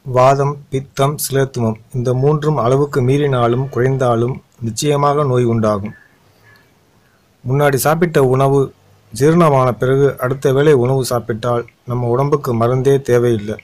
வாதம் பித்தம் சிலேத்துமம் இந்த மூன்றும் அளவுக்கு மீறினாலும் குறைந்தாலும் நிச்சயமாக நோய் உண்டாகும் முன்னாடி சாப்பிட்ட உணவு ஜீரணமான பிறகு அடுத்த வேளை உணவு சாப்பிட்டால் நம்ம உடம்புக்கு மருந்தே தேவையில்லை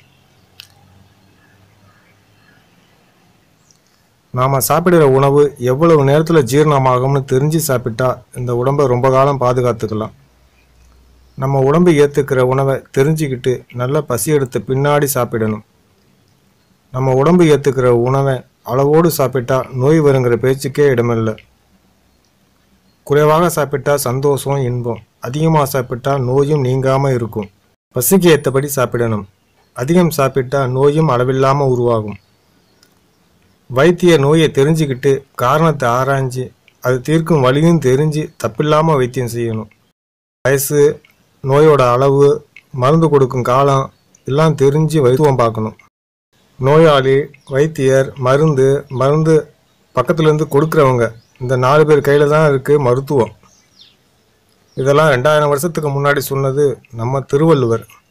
நாம் சாப்பிடுற உணவு எவ்வளவு நேரத்தில் ஜீரணமாகும்னு தெரிஞ்சு சாப்பிட்டா இந்த உடம்பை ரொம்ப காலம் பாதுகாத்துக்கலாம் நம்ம உடம்பு ஏற்றுக்கிற உணவை தெரிஞ்சுக்கிட்டு நல்லா பசி எடுத்த பின்னாடி சாப்பிடணும் நம்ம உடம்பு ஏற்றுக்கிற உணவை அளவோடு சாப்பிட்டா நோய் வருங்கிற பேச்சுக்கே இடமில்லை குறைவாக சாப்பிட்டா சந்தோஷம் இன்பம் அதிகமாக சாப்பிட்டா நோயும் நீங்காமல் இருக்கும் பசிக்கு ஏற்றபடி சாப்பிடணும் அதிகம் சாப்பிட்டா நோயும் அளவில்லாமல் உருவாகும் வைத்திய நோயை தெரிஞ்சுக்கிட்டு காரணத்தை ஆராய்ஞ்சு அது தீர்க்கும் வழியும் தெரிஞ்சு தப்பில்லாமல் வைத்தியம் செய்யணும் வயசு நோயோட அளவு மருந்து கொடுக்கும் காலம் எல்லாம் தெரிஞ்சு வைத்துவம் பார்க்கணும் நோயாளி வைத்தியர் மருந்து மருந்து பக்கத்துலேருந்து கொடுக்குறவங்க இந்த நாலு பேர் கையில் தான் இருக்குது மருத்துவம் இதெல்லாம் ரெண்டாயிரம் வருஷத்துக்கு முன்னாடி சொன்னது நம்ம திருவள்ளுவர்